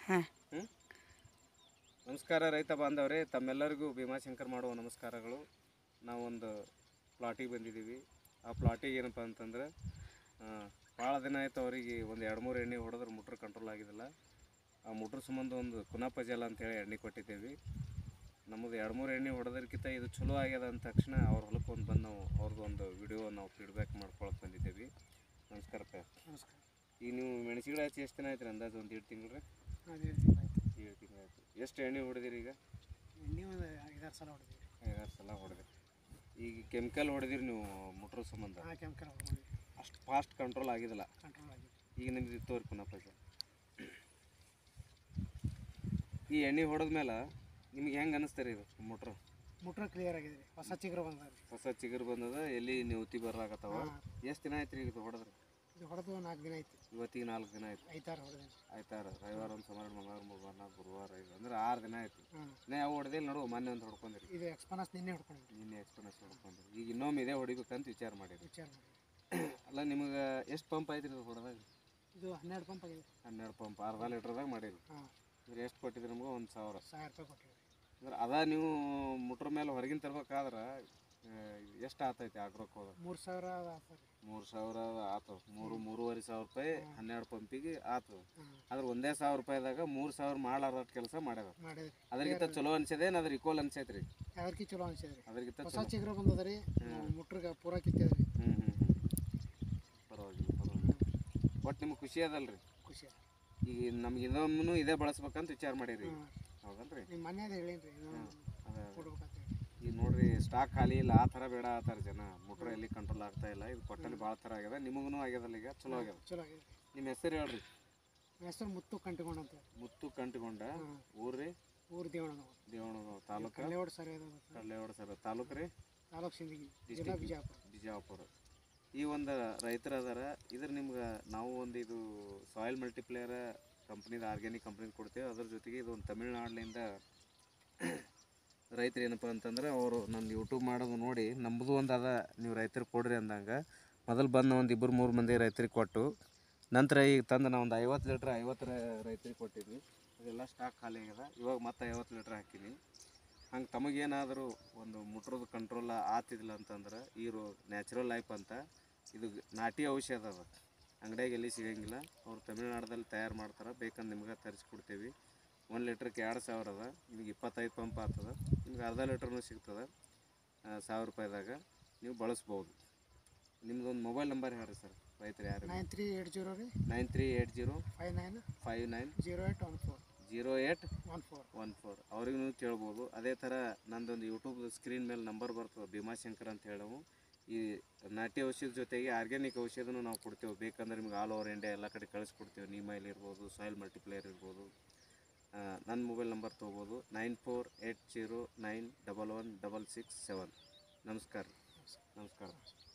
ಹಾಂ ಹ್ಮ್? ನಮಸ್ಕಾರ ರೈತ ಬಾಂಧವರೇ ತಮ್ಮೆಲ್ಲರಿಗೂ ಭೀಮಾಶಂಕರ್ ಮಾಡುವ ನಮಸ್ಕಾರಗಳು ನಾವೊಂದು ಪ್ಲಾಟಿಗೆ ಬಂದಿದ್ದೀವಿ ಆ ಪ್ಲಾಟಿಗೆ ಏನಪ್ಪ ಅಂತಂದ್ರೆ ಭಾಳ ದಿನ ಆಯ್ತು ಅವರಿಗೆ ಒಂದು ಎರಡು ಮೂರು ಎಣ್ಣೆ ಹೊಡೆದ್ರೆ ಮುಟ್ರ್ ಕಂಟ್ರೋಲ್ ಆಗಿದ್ದಿಲ್ಲ ಆ ಮುಟ್ರ್ ಸಂಬಂಧ ಒಂದು ಕುನಾಪ ಜಲ ಅಂತೇಳಿ ಎಣ್ಣೆ ಕೊಟ್ಟಿದ್ದೇವೆ ನಮ್ಮದು ಎರಡು ಮೂರು ಎಣ್ಣೆ ಹೊಡೆದಕ್ಕಿಂತ ಇದು ಚಲೋ ಆಗ್ಯದ ಅಂದ ತಕ್ಷಣ ಅವ್ರ ಹೊಲಕ್ಕೆ ಒಂದು ಬಂದು ನಾವು ಅವ್ರದ್ದು ಒಂದು ವಿಡಿಯೋ ನಾವು ಫೀಡ್ಬ್ಯಾಕ್ ಮಾಡ್ಕೊಳಕ್ಕೆ ಬಂದಿದ್ದೇವೆ ನಮಸ್ಕಾರ ನಮಸ್ಕಾರ ಈಗ ನೀವು ಮೆಣಸಿನ ಗಿಡ ಹಚ್ಚಿ ಎಷ್ಟು ದಿನ ಆಯ್ತು ರೀ ಅಂದಾಜು ಒಂದು ಎರಡು ತಿಂಗಳು ರೀ ಅದು ಎರಡು ತಿಂಗಳು ಆಯ್ತು ಏಳು ತಿಂಗಳು ಆಯ್ತು ಎಷ್ಟು ಎಣ್ಣೆ ಹೊಡೆದಿರಿ ಈಗ ಎಣ್ಣೆ ಒಂದು ಐದಾರು ಸಲ ಹೊಡೆದಿವಿ ಐದಾರು ಸಲ ಹೊಡೆದಿರಿ ಈಗ ಕೆಮಿಕಲ್ ಹೊಡೆದಿರಿ ನೀವು ಮುಟ್ರ ಸಂಬಂಧ ಆ ಕೆಮಿಕಲ್ ಹೊಡೆದ್ವಿ ಅಷ್ಟು ಫಾಸ್ಟ್ ಕಂಟ್ರೋಲ್ ಆಗಿದಿಲ್ಲ ಕಂಟ್ರೋಲ್ ಆಗಿದೆ ಈಗ ನಿಮ್ದು ತೋರಿ ಪುನಃ ಪೈಸೆ ಈ ಎಣ್ಣೆ ಹೊಡೆದ್ಮೇಲೆ ನಿಮ್ಗೆ ಹೆಂಗೆ ಅನಿಸ್ತಾರೆ ಇದು ಮುಟ್ರ ಮುಟ್ರ ಕ್ಲಿಯರ್ ಆಗಿದೆ ರೀ ಹೊಸ ಚಿಗುರು ಬಂದ ರೀ ಹೊಸ ಚಿಗುರು ಬಂದದ ಎಲ್ಲಿ ನೆವತಿ ಬರಾಕತ್ತವ ಹಾಂ ಎಷ್ಟು ದಿನ ಆಯ್ತು ರೀ ಇದು ಹೊಡೆದ್ರಿ ಇದು ಹೊಡೆದು ನಾಲ್ಕು ದಿನ ಆಯ್ತು ಇವತ್ತಿಗೆ ನಾಲ್ಕು ದಿನ ಆಯ್ತು ಐದಾರು ಹೊಡೆದೇನೆ ಆಯ್ತಾರ ರವಿವಾರ ಒಂದು ಸೋಮವಾರ ಮಂಗಳವಾರ ಮೂರ್ವಾರ ನಾಲ್ಕು ಗುರುವಾರ ಐದು ಅಂದ್ರೆ ಆರು ದಿನ ಆಯ್ತು ಹಾಂ ನಾ ಯಾವ ಹೊಡೆದಿಲ್ಲ ನೋಡು ಮೊನ್ನೆ ಒಂದು ಹೊಡ್ಕೊಂಡಿರಿ ಇದು ಎಕ್ಸ್ಪನಸ್ ನಿನ್ನೆ ಹೊಡ್ಕೊಂಡಿದ್ವಿ ನಿನ್ನೆ ಎಕ್ಸ್ಪೀರಿಯನ್ಸ್ ಹೊಡ್ಕೊಂಡಿರಿ ಈಗ ಇನ್ನೊಮ್ಮೆ ಇದೇ ಹೊಡಿಬೇಕಂತ ವಿಚಾರ ಮಾಡಿರಿ ವಿಚಾರ ಮಾಡಿ ಅಲ್ಲ ನಿಮಗೆ ಎಷ್ಟು ಪಂಪ್ ಐತ್ರಿ ಇದು ಹೊಡೆದಾಗ ಇದು ಹನ್ನೆರಡು ಪಂಪ್ ಆಗಿದೆ ಹನ್ನೆರಡು ಪಂಪ್ ಅರ್ಧ ಲೀಟ್ರದಾಗ ಮಾಡಿರಿ ಹಾಂ ಅಂದ್ರೆ ಎಷ್ಟು ಕೊಟ್ಟಿದ್ರಿ ನಮ್ಗೆ ಒಂದು ಸಾವಿರ ಸಾವಿರ ರೂಪಾಯಿ ಕೊಟ್ಟಿವಿ ಅಂದ್ರೆ ಅದ ನೀವು ಮುಟ್ರ ಮೇಲೆ ಹೊರಗಿನ ತರ್ಬೇಕಾದ್ರೆ ಎಷ್ಟು ಆತೈತಿ ಆಗ್ರೋಕ್ ಹೋದ ಮೂರು ಸಾವಿರ ಆಗ್ತದೆ ರೀ ಮೂರು ಸಾವಿರ ಆತು ಮೂರು ಮೂರುವರೆ ಸಾವಿರ ರೂಪಾಯಿ ಹನ್ನೆರಡು ಪಂಪಿಗೆ ಆತು ಹಾಂ ಆದ್ರೆ ಒಂದೇ ಸಾವಿರ ರೂಪಾಯಿದಾಗ ಮೂರು ಸಾವಿರ ಮಾಡಾರ ಕೆಲಸ ಮಾಡ್ಯದ ಮಾಡಿದ್ರಿ ಅದ್ರಗಿಂತ ಚಲೋ ಅನ್ಸದೇನು ಅದ್ರ ಇಕ್ವಲ್ ಅನ್ಸೈತ್ರಿ ಅದಕ್ಕೆ ಚಲೋ ಅನ್ಸಿದೆ ರೀ ಅದ್ರಗಿಂತ ಹೊಸ ಚಲೋ ಚಿಗುರು ಬಂದದ ರೀ ಮುಟ್ರಿಗೆ ಪೂರ ಕಿತ್ತದ ರೀ ಹ್ಞೂ ಹ್ಞೂ ಹ್ಞೂ ಪರವಾಗಿಲ್ಲ ಪರವಾಗಿಲ್ಲ ಒಟ್ಟು ನಿಮ್ಗೆ ಖುಷಿ ಅದಲ್ರಿ ಖುಷಿ ಈಗ ನಮ್ಗೆ ಇನ್ನೊಮ್ಮೆ ಇದೇ ಬಳಸ್ಬೇಕಂತ ವಿಚಾರ ಮಾಡೀರಿ ಹಾಂ ಹೌದಲ್ರಿ ನಿಮ್ಮ ಮನ್ಯಾಗ ಹೇಳೀನಿ ರೀ ಅದ ಕೊಡ್ಬೇಕಂತ ಹೇಳಿ ಈಗ ನೋಡ್ರಿ ಸ್ಟಾಕ್ ಖಾಲಿ ಇಲ್ಲ ಆ ಥರ ಬೇಡ ಆತಾರ ಜನ ಮುಟ್ರ ಎಲ್ಲಿ ಕಂಟ್ರೋಲ್ ಆಗ್ತಾ ಇಲ್ಲ ಇದು ಕೊಟ್ಟಲ್ಲಿ ಭಾಳ ಥರ ಆಗ್ಯದ ನಿಮಗೂ ಆಗ್ಯದಲ್ಲ ಈಗ ಚಲೋ ಆಗ್ಯದ ಚಲೋ ಆಗಿದೆ ನಿಮ್ಮ ಹೆಸರು ಹೇಳ್ರಿ ನನ್ನ ಹೆಸರು ಮುತ್ತು ಕಂಟಿಕೊಂಡ ಅಂತ ಮುತ್ತು ಕಂಟಿಕೊಂಡ ಹಾಂ ಊರ್ರಿ ಊರು ದೇವಣ್ಣ ದೇವಣಗಾಂವ್ ತಾಲೂಕು ಕಲ್ಲೇವಾಡ ಸರಿ ಅದ ಕಳ್ಳೆವಾಡ ಸರ್ ತಾಲೂಕು ರೀ ತಾಲೂಕು ಸಿಂದಗಿ ಜಿಲ್ಲಾ ಬಿಜಾಪುರ ಬಿಜಾಪುರ ಈ ಒಂದು ರೈತರು ಅದಾರ ಇದ್ರ ನಿಮ್ಗೆ ನಾವು ಒಂದು ಇದು ಸಾಯಿಲ್ ಮಲ್ಟಿಪ್ಲೇಯರ್ ಕಂಪ್ನಿದ ಆರ್ಗ್ಯಾನಿಕ್ ಕಂಪ್ನಿದ ಕೊಡ್ತೇವೆ ಅದ್ರ ಜೊತೆಗೆ ಇದು ಒಂದು ತಮಿಳ್ನಾಡಿನಿಂದ ರೈತರು ಏನಪ್ಪ ಅಂತಂದ್ರೆ ಅವರು ನನ್ನ ಯೂಟ್ಯೂಬ್ ಮಾಡೋದು ನೋಡಿ ನಮ್ಮದು ಒಂದು ಅದ ನೀವು ರೈತರಿಗೆ ಕೊಡ್ರಿ ಅಂದಂಗೆ ಮೊದಲು ಬಂದು ಒಂದು ಇಬ್ಬರು ಮೂರು ಮಂದಿ ರೈತರಿಗೆ ಕೊಟ್ಟು ನಂತರ ಈಗ ತಂದು ನಾವು ಒಂದು ಐವತ್ತು ಲೀಟ್ರ್ ಐವತ್ತು ರೈತರಿಗೆ ಕೊಟ್ಟಿದ್ವಿ ಅದೆಲ್ಲ ಸ್ಟಾಕ್ ಖಾಲಿ ಆಗ್ಯದ ಇವಾಗ ಮತ್ತೆ ಐವತ್ತು ಲೀಟ್ರ್ ಹಾಕಿನಿ ಹಂಗೆ ತಮಗೇನಾದರೂ ಒಂದು ಮುಟ್ರದ ಕಂಟ್ರೋಲ್ ಆತಿದಿಲ್ಲ ಅಂತಂದ್ರೆ ಈ ರೋ ನ್ಯಾಚುರಲ್ ಲೈಫ್ ಅಂತ ಇದು ನಾಟಿ ಔಷಧ ಅದ ಅಂಗಡಿಯಾಗ ಎಲ್ಲಿ ಸಿಗಂಗಿಲ್ಲ ಅವ್ರು ತಮಿಳ್ನಾಡದಲ್ಲಿ ತಯಾರು ಮಾಡ್ತಾರೆ ಬೇಕಂದ್ರೆ ನಿಮ್ಗೆ ತರಿಸ್ಕೊಡ್ತೀವಿ ಒಂದು ಲೀಟ್ರಿಗೆ ಎರಡು ಸಾವಿರ ಅದ ನಿಮ್ಗೆ ಇಪ್ಪತ್ತೈದು ಪಂಪ್ ಆಗ್ತದೆ ನಿಮ್ಗೆ ಅರ್ಧ ಲೀಟ್ರ್ನೂ ಸಿಗ್ತದೆ ಆ, ಸಾವಿರ ರೂಪಾಯಿದಾಗ ನೀವು ಬಳಸ್ಬೋದು ನಿಮ್ದು ಒಂದು ಮೊಬೈಲ್ ನಂಬರ್ ಹೇಳ್ರಿ ಸರ್ ರೈತರು ಯಾರು ನೈನ್ ತ್ರೀ ಏಟ್ ಜೀರೋ ರೀ nine three eight zero five nine five nine zero eight one four zero eight one four one four ಅವ್ರಿಗೂ ಕೇಳ್ಬೋದು ಅದೇ ಥರ ನಂದೊಂದು ಯೂಟ್ಯೂಬ್ ಸ್ಕ್ರೀನ್ ಮೇಲೆ ನಂಬರ್ ಬರ್ತದೆ ಭೀಮಾಶಂಕರ್ ಅಂತ ಹೇಳವು ಈ ನಾಟಿ ಔಷಧ ಜೊತೆಗೆ ಆರ್ಗ್ಯಾನಿಕ್ ಔಷಧನೂ ನಾವು ಕೊಡ್ತೇವೆ ಬೇಕಂದ್ರೆ ನಿಮ್ಗೆ ಆಲ್ ಓವರ್ ಇಂಡಿಯಾ ಎಲ್ಲ ಕಡೆ ಕಳಿಸ್ಕೊಡ್ತೇವೆ ನಿಮೈಲ್ ಇರ್ಬೋದು ಸಾಯಿಲ್ ಮಲ್ಟಿಪ್ಲೇಯರ್ ಇರ್ಬೋದು ಆ, ನನ್ನ ಮೊಬೈಲ್ ನಂಬರ್ ತೊಗೋಬೋದು nine four eight zero nine double one double six seven ನಮಸ್ಕಾರ ನಮಸ್ಕಾರ